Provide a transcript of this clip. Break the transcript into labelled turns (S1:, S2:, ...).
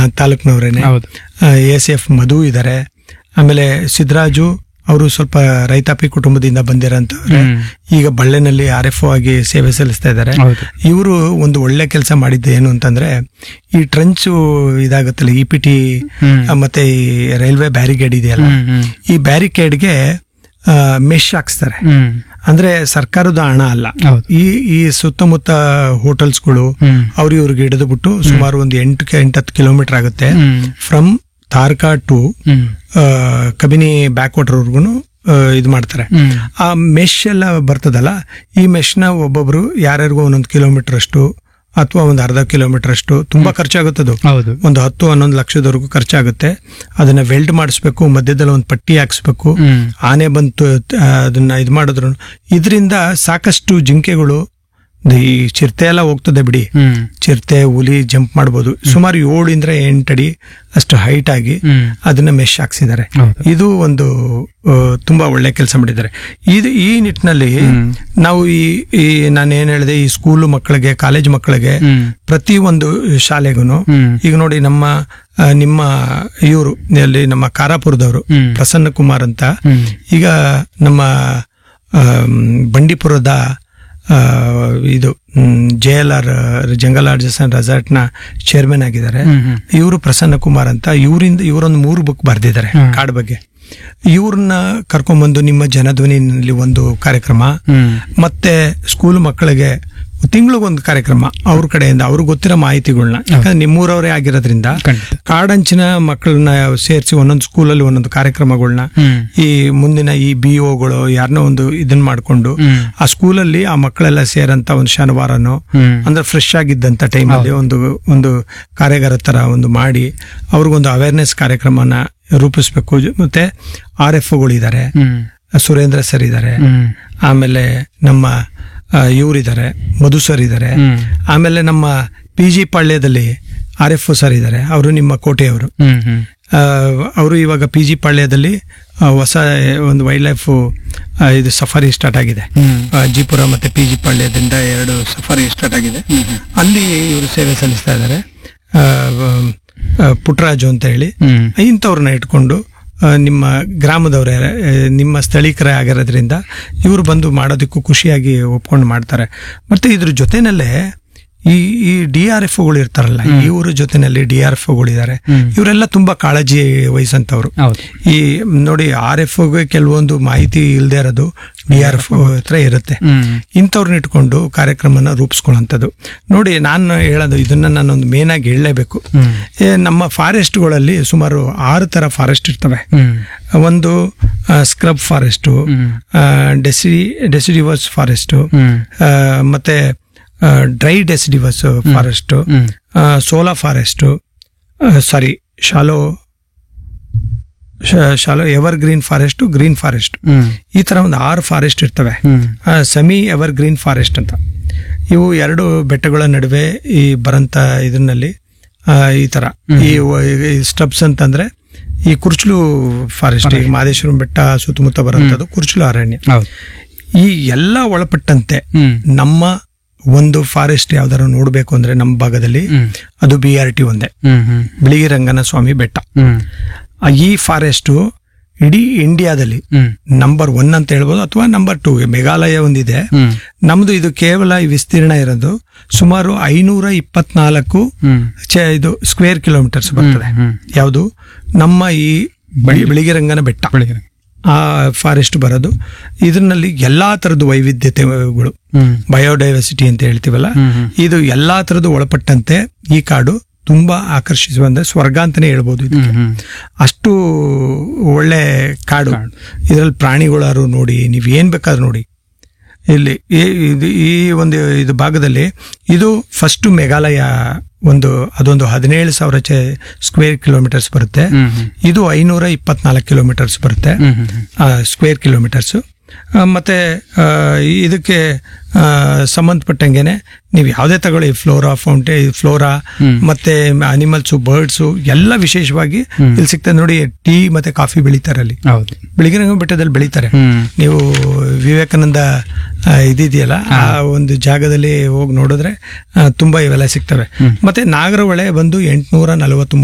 S1: ತಾಲೂಕ್ನವ್ರೇನೆ
S2: ಹೌದು
S1: A C F ಮಧು ಇದ್ದಾರೆ ಆಮೇಲೆ ಸಿದ್ದರಾಜು ಅವರು ಸ್ವಲ್ಪ ರೈತಾಪಿ ಕುಟುಂಬದಿಂದ ಬಂದಿರೋಂಥವ್ರೆ
S2: ಹ್ಮ್.
S1: ಈಗ ಬಳ್ಳೆನಲ್ಲಿ ಆರ್ ಎಫ್ ಆಗಿ ಸೇವೆ ಸಲ್ಲಿಸ್ತಾ ಇದ್ದಾರೆ
S2: ಹೌದು
S1: ಇವರು ಒಂದು ಒಳ್ಳೆ ಕೆಲಸ ಮಾಡಿದ್ದು ಏನು ಅಂತಂದ್ರೆ ಈ ಟ್ರಂಚ್ ಇದಾಗುತ್ತಲ್ಲ ಇ ಪಿ ಟಿ
S2: ಹ್ಮ್.
S1: ಮತ್ತೆ ಈ ರೈಲ್ವೆ ಬ್ಯಾರಿಗೇಡ್ ಇದೆಯಲ್ಲ
S2: ಹ್ಮ್, ಹ್ಮ್.
S1: ಈ ಬ್ಯಾರಿಕೇಡ್ಗೆ ಮೆಶ್ ಹಾಕ್ಸ್ತಾರೆ
S2: ಹ್ಮ್
S1: ಅಂದ್ರೆ ಸರ್ಕಾರದ ಹಣ ಅಲ್ಲ
S2: ಹೌದು
S1: ಈ ಈ ಸುತ್ತಮುತ್ತ ಹೋಟೆಲ್ಸ್ಗಳು
S2: ಹ್ಮ್
S1: ಅವ್ರು ಇವ್ರಿಗೆ ಹಿಡಿದು ಬಿಟ್ಟು ಸುಮಾರು ಒಂದು ಎಂಟು ಎಂಟತ್ತು ಕಿಲೋಮೀಟರ್ ಆಗುತ್ತೆ
S2: ಹ್ಮ್
S1: from Tarka to
S2: hmm
S1: Kabini back ವಾಟರ್ವರೆಗೂ ಇದು ಮಾಡ್ತಾರೆ
S2: ಹ್ಮ್
S1: ಆ ಮೆಶ್ ಎಲ್ಲ ಬರ್ತದಲ್ಲ ಈ ಮೆಶ್ನ ಒಬ್ಬೊಬ್ರು ಯಾರ್ಯಾರಿಗೂ ಒಂದೊಂದು ಕಿಲೋಮೀಟರ್ ಅಷ್ಟು ಅಥವಾ ಒಂದು ಅರ್ಧ ಕಿಲೋಮೀಟರ್ ಅಷ್ಟು ತುಂಬಾ ಖರ್ಚಾಗುತ್ತದು
S2: ಹೌದು
S1: ಒಂದು ಹತ್ತು ಹನ್ನೊಂದು ಲಕ್ಷದವರೆಗೂ ಖರ್ಚಾಗುತ್ತೆ ಅದನ್ನ ವೆಲ್ಡ್ ಮಾಡಿಸ್ಬೇಕು ಮಧ್ಯದಲ್ಲಿ ಒಂದು ಪಟ್ಟಿ ಹಾಕ್ಸ್ಬೇಕು
S2: ಹ್ಮ್
S1: ಆನೆ ಬಂತು ಆ, ಅದನ್ನ ಇದು ಮಾಡಿದ್ರು ಇದರಿಂದ ಸಾಕಷ್ಟು ಜಿಂಕೆಗಳು ಈ ಚಿರತೆ ಎಲ್ಲ ಹೋಗ್ತದೆ ಬಿಡಿ
S2: ಹ್ಮ್
S1: ಚಿರತೆ ಹುಲಿ ಜಂಪ್ ಮಾಡ್ಬೋದು ಸುಮಾರು ಏಳಿಂದ ಎಂಟಡಿ ಅಷ್ಟು ಹೈಟ್ ಆಗಿ
S2: ಹ್ಮ್
S1: ಅದನ್ನ ಮೆಶ್ ಹಾಕ್ಸಿದ್ದಾರೆ
S2: ಹೌದು
S1: ಇದು ಒಂದು ಆ, ತುಂಬಾ ಒಳ್ಳೆ ಕೆಲಸ ಮಾಡಿದ್ದಾರೆ ಇದು ಈ ನಿಟ್ಟಿನಲ್ಲಿ
S2: ಹ್ಮ್.
S1: ನಾವು ಈ ಈ ನಾನು ಏನ್ ಹೇಳಿದೆ ಈ ಸ್ಕೂಲ್ ಮಕ್ಕಳಿಗೆ ಕಾಲೇಜ್ ಮಕ್ಕಳಿಗೆ
S2: ಹ್ಮ್
S1: ಪ್ರತಿ ಒಂದು ಶಾಲೆಗೂ
S2: ಹ್ಮ್
S1: ಈಗ ನೋಡಿ ನಮ್ಮ ಆ, ನಿಮ್ಮ ಇವರು ಅಲ್ಲಿ ನಮ್ಮ ಕಾರಾಪುರದವರು
S2: ಹ್ಮ್.
S1: ಪ್ರಸನ್ನ ಕುಮಾರ್ ಅಂತ
S2: ಹ್ಮ್
S1: ಈಗ ನಮ್ಮ ಆಮ್, ಬಂಡೀಪುರದ ಆ, ಇದು J L R jungle lodges and resort ನ ಚೇರ್ಮನ್ ಆಗಿದ್ದಾರೆ
S2: ಹ್ಮ್ ಹ್ಮ್
S1: ಇವರು ಪ್ರಸನ್ನ ಕುಮಾರ್ ಅಂತ ಇವರಿಂದ ಇವರೊಂದು ಮೂರು ಬುಕ್ ಬರೆದಿದ್ದಾರೆ
S2: ಹ್ಮ್.
S1: ಕಾಡ್ ಬಗ್ಗೆ ಇವ್ರನ್ನ ಕರ್ಕೊಂಡ್ಬಂದು ನಿಮ್ಮ ಜನಧ್ವನಿನಲ್ಲಿ ಒಂದು ಕಾರ್ಯಕ್ರಮ
S2: ಹ್ಮ್
S1: ಮತ್ತೆ ಸ್ಕೂಲ್ ಮಕ್ಕಳಿಗೆ ತಿಂಗಳಿಗೊಂದು ಕಾರ್ಯಕ್ರಮ ಅವ್ರ ಕಡೆಯಿಂದ ಅವ್ರಿಗೆ ಗೊತ್ತಿರೋ ಮಾಹಿತಿಗಳನ್ನ ಯಾಕಂದ್ರೆ ನಿಮ್ಮೂರವರೇ ಆಗಿರೋದ್ರಿಂದ
S2: ಖಂಡಿತ
S1: ಕಾಡಂಚಿನ ಮಕ್ಕಳನ್ನ ಸೇರಿಸಿ ಒಂದೊಂದು ಸ್ಕೂಲಲ್ಲಿ ಒಂದೊಂದು ಕಾರ್ಯಕ್ರಮಗಳನ್ನ
S2: ಹ್ಮ್
S1: ಈ ಮುಂದಿನ ಈ ಬಿ ಒಗಳು ಯಾರನ್ನೋ ಒಂದು ಇದನ್ನ ಮಾಡ್ಕೊಂಡು
S2: ಹ್ಮ್
S1: ಆ ಸ್ಕೂಲಲ್ಲಿ ಆ ಮಕ್ಕಳೆಲ್ಲ ಸೇರಂತ ಒಂದು ಶನಿವಾರನೋ
S2: ಹ್ಮ್
S1: ಅಂದ್ರೆ ಫ್ರೆಶ್ ಆಗಿದ್ದಂತ ಟೈಮಲ್ಲಿ ಒಂದು ಒಂದು ಕಾರ್ಯಾಗಾರ ತರ ಒಂದು ಮಾಡಿ ಅವ್ರಿಗೊಂದು ಅವೇರ್ನೆಸ್ ಕಾರ್ಯಕ್ರಮನ ರೂಪಿಸ್ಬೇಕು ಮತ್ತೆ ಆರ್ ಎಫ್ ಇದ್ದಾರೆ
S2: ಹ್ಮ್
S1: ಸುರೇಂದ್ರ ಸರ್ ಇದ್ದಾರೆ
S2: ಹ್ಮ್
S1: ಆಮೇಲೆ ನಮ್ಮ ಇವರಿದ್ದಾರೆ ಮಧು ಸರ್ ಇದ್ದಾರೆ
S2: ಹ್ಮ್
S1: ಆಮೇಲೆ ನಮ್ಮ ಪಿ ಜಿ ಪಾಳ್ಯದಲ್ಲಿ ಆರ್ ಎಫ್ ಸರ್ ಇದ್ದಾರೆ ಅವರು ನಿಮ್ಮ ಕೋಟೆಯವರು
S2: ಹ್ಮ್ ಹ್ಮ್
S1: ಅವರು ಇವಾಗ ಪಿ ಜಿ ಪಾಳ್ಯದಲ್ಲಿ ಆ, ಹೊಸ ಒಂದು ವೈಲ್ಡ್ ಲೈಫ್ ಇದು ಸಫಾರಿ ಸ್ಟಾರ್ಟ್ ಆಗಿದೆ
S2: ಹ್ಮ್
S1: ಆ, ಜಿಪುರ ಮತ್ತೆ ಪಿ ಜಿ ಪಾಳ್ಯದಿಂದ ಎರಡು ಸಫಾರಿ ಸ್ಟಾರ್ಟ್ ಆಗಿದೆ ಅಲ್ಲಿ ಇವರು ಸೇವೆ ಸಲ್ಲಿಸ್ತಾ ಇದ್ದಾರೆ ಆ, ಆ, ಪುಟ್ಟರಾಜು ಅಂತ ಹೇಳಿ
S2: ಹ್ಮ್
S1: ಇಂಥವ್ರನ್ನ ಇಟ್ಕೊಂಡು ಆ, ನಿಮ್ಮ ಗ್ರಾಮದವರೇ ಆ, ನಿಮ್ಮ ಸ್ಥಳೀಕರೇ ಆಗಿರೋದ್ರಿಂದ ಇವರು ಬಂದು ಮಾಡೋದಕ್ಕೂ ಖುಷಿಯಾಗಿ ಒಪ್ಕೊಂಡು ಮಾಡ್ತಾರೆ ಮತ್ತೆ ಇದ್ರ ಜೊತೆನಲ್ಲೇ ಈ ಈ ಡಿ ಆರ್ ಎಫ್ ಗಳು ಇರ್ತಾರಲ್ಲ ಇವ್ರ ಜೊತೆನಲ್ಲಿ ಡಿ ಆರ್ ಎಫ್ ಇದ್ದಾರೆ
S2: ಹ್ಮ್.
S1: ಇವರೆಲ್ಲ ತುಂಬಾ ಕಾಳಜಿ ವಹಿಸಂತವ್ರು
S2: ಹೌದು
S1: ಈ ನೋಡಿ ಆರ್ ಎಫ್ ಕೆಲವೊಂದು ಮಾಹಿತಿ ಇಲ್ಲದೆ ಇರೋದು ಡಿ ಆರ್ ಎಫ್ ಹತ್ರ ಇರುತ್ತೆ
S2: ಹ್ಮ್
S1: ಇಂಥವ್ರನ್ನ ಇಟ್ಕೊಂಡು ಕಾರ್ಯಕ್ರಮನ ರೂಪಿಸ್ಕೊಳ್ಳೋಂಥದ್ದು ನೋಡಿ ನಾನು ಹೇಳೋದು ಇದನ್ನ ನಾನೊಂದು ಮೇನ್ ಆಗಿ ಹೇಳಲೇಬೇಕು
S2: ಹ್ಮ್
S1: ಏ, ನಮ್ಮ ಫಾರೆಸ್ಟ್ಗಳಲ್ಲಿ ಸುಮಾರು ಆರು ತರ ಫಾರೆಸ್ಟ್ ಇರ್ತವೆ
S2: ಹ್ಮ್
S1: ಒಂದು ಸ್ಕ್ರಬ್ ಫಾರೆಸ್ಟು
S2: ಹ್ಮ್
S1: ಡೆಸಿ ಡೆಸಿಡಿವಸ್ ಫಾರೆಸ್ಟು
S2: ಹ್ಮ್
S1: ಮತ್ತೆ ಡ್ರೈ ಡೆಸಿಡಿವಸ್ ಫಾರೆಸ್ಟು
S2: ಹ್ಮ್
S1: shola forest sorry shallow shallow evergreen forest green forest
S2: ಹ್ಮ್
S1: ಈ ತರ ಒಂದು ಆರು ಫಾರೆಸ್ಟ್ ಇರ್ತವೆ
S2: ಹ್ಮ್
S1: ಸೆಮಿ ಎವರ್ ಗ್ರೀನ್ ಫಾರೆಸ್ಟ್ ಅಂತ ಇವು ಎರಡು ಬೆಟ್ಟಗಳ ನಡುವೆ ಈ ಬರಂತ ಇದರಲ್ಲಿ ಈ ತರ ಈ ಸ್ಟಬ್ಸ್ ಅಂತಂದ್ರೆ ಈ ಕುರ್ಚಲು ಫಾರೆಸ್ಟ್ ಈಗ ಮಾದೇಶ್ವರಂ ಬೆಟ್ಟ ಸುತ್ತಮುತ್ತ ಬರುವಂತದ್ದು ಕುರ್ಚಲು ಅರಣ್ಯ
S2: ಹೌದು
S1: ಈ ಎಲ್ಲ ಒಳಪಟ್ಟಂತೆ
S2: ಹ್ಮ್
S1: ನಮ್ಮ ಒಂದು ಫಾರೆಸ್ಟ್ ಯಾವ್ದಾರ ನೋಡ್ಬೇಕು ಅಂದ್ರೆ ನಮ್ಮ ಭಾಗದಲ್ಲಿ
S2: ಹ್ಮ್
S1: ಅದು ಬಿ ಆರ್ ಟಿ ಒಂದೇ
S2: ಹ್ಮ್ ಹ್ಮ್
S1: ಬಿಳಿಗಿ ರಂಗನ ಸ್ವಾಮಿ ಬೆಟ್ಟ
S2: ಹ್ಮ್
S1: ಆ ಈ ಫಾರೆಸ್ಟ್ ಇಡೀ ಇಂಡಿಯಾದಲ್ಲಿ
S2: ಹ್ಮ್
S1: ನಂಬರ್ ಒನ್ ಅಂತ ಹೇಳ್ಬೋದು ಅಥವಾ ನಂಬರ್ ಟೂ ಮೇಘಾಲಯ ಒಂದಿದೆ
S2: ಹ್ಮ್
S1: ನಮ್ದು ಇದು ಕೇವಲ ಈ ವಿಸ್ತೀರ್ಣ ಇರೋದು ಸುಮಾರು ಐನೂರ ಇಪ್ಪತ್ನಾಲ್ಕು
S2: ಹ್ಮ್
S1: ಚೆ- ಇದು ಸ್ಕ್ವೇರ್ ಕಿಲೋಮೀಟರ್ಸ್ ಬರ್ತದೆ
S2: ಹ್ಮ್
S1: ಯಾವುದು ನಮ್ಮ ಈ ಬಿಳಿ- ಬಿಳಿಗಿರಂಗನ ಬೆಟ್ಟ
S2: ಬೆಳಿಗ್ಗೆ
S1: ಆ ಫಾರೆಸ್ಟ್ ಬರೋದು ಇದರಲ್ಲಿ ಎಲ್ಲಾ ತರದ ವೈವಿಧ್ಯತೆಗಳು
S2: ಹ್ಮ್
S1: ಬಯೋಡೈವರ್ಸಿಟಿ ಅಂತ ಹೇಳ್ತೀವಲ್ಲ
S2: ಹ್ಮ್ ಹ್ಮ್
S1: ಇದು ಎಲ್ಲಾ ತರದ್ದು ಒಳಪಟ್ಟಂತೆ ಈ ಕಾಡು ತುಂಬಾ ಆಕರ್ಷಿಸುವಂತೆ ಸ್ವರ್ಗ ಅಂತಾನೆ ಹೇಳ್ಬೋದು ಇದು
S2: ಹ್ಮ್ ಹ್ಮ್
S1: ಅಷ್ಟು ಒಳ್ಳೆ ಕಾಡು ಇದರಲ್ಲಿ ಪ್ರಾಣಿಗಳಾರು ನೋಡಿ ನೀವ್ ಏನ್ ಬೇಕಾದ್ರೂ ನೋಡಿ ಇಲ್ಲಿ ಈ- ಇದು ಈ ಒಂದು ಇದು ಭಾಗದಲ್ಲಿ ಇದು ಫಸ್ಟ್ ಮೇಘಾಲಯ ಒಂದು ಅದೊಂದು ಹದಿನೇಳು ಸಾವಿರ ಚೆ ಸ್ಕ್ವೇರ್ ಕಿಲೋಮೀಟರ್ಸ್ ಬರುತ್ತೆ
S2: ಹ್ಮ್ ಹ್ಮ್
S1: ಇದು ಐನೂರ ಇಪ್ಪತ್ನಾಲ್ಕು ಕಿಲೋಮೀಟರ್ಸ್ ಬರುತ್ತೆ
S2: ಹ್ಮ್ ಹ್ಮ್ ಹ್ಮ್
S1: ಸ್ಕ್ವೇರ್ ಕಿಲೋಮೀಟರ್ಸ್ ಮತ್ತೆ ಆ, ಇದಕ್ಕೆ ಆ, ಸಂಬಂಧಪಟ್ಟಂಗೆನೆ ನೀವು ಯಾವುದೇ ತಗೊಳ್ಳಿ ಫ್ಲೋರಾ ಫೌಂಟೇ ಫ್ಲೋರಾ
S2: ಹ್ಮ್.
S1: ಮತ್ತೆ ಅನಿಮಲ್ಸು ಬರ್ಡ್ಸು ಎಲ್ಲ ವಿಶೇಷವಾಗಿ
S2: ಹ್ಮ್.
S1: ಇಲ್ಲಿ ಸಿಗ್ತದೆ ನೋಡಿ ಟೀ ಮತ್ತೆ ಕಾಫಿ ಬೆಳೀತಾರೆ ಅಲ್ಲಿ
S2: ಹೌದು
S1: ಬೆಳಗಿನ ಬೆಟ್ಟದಲ್ಲಿ ಬೆಳೀತಾರೆ
S2: ಹ್ಮ್
S1: ನೀವು ವಿವೇಕಾನಂದ ಆ, ಇದಿದೆಯಲ್ಲ ಆ ಒಂದು ಜಾಗದಲ್ಲಿ ಹೋಗಿ ನೋಡಿದ್ರೆ ಆ, ತುಂಬಾ ಇವೆಲ್ಲ ಸಿಗ್ತವೆ
S2: ಹ್ಮ್.
S1: ಮತ್ತೆ ನಾಗರಹೊಳೆ ಬಂದು ಎಂಟುನೂರ ನಲವತ್ತ್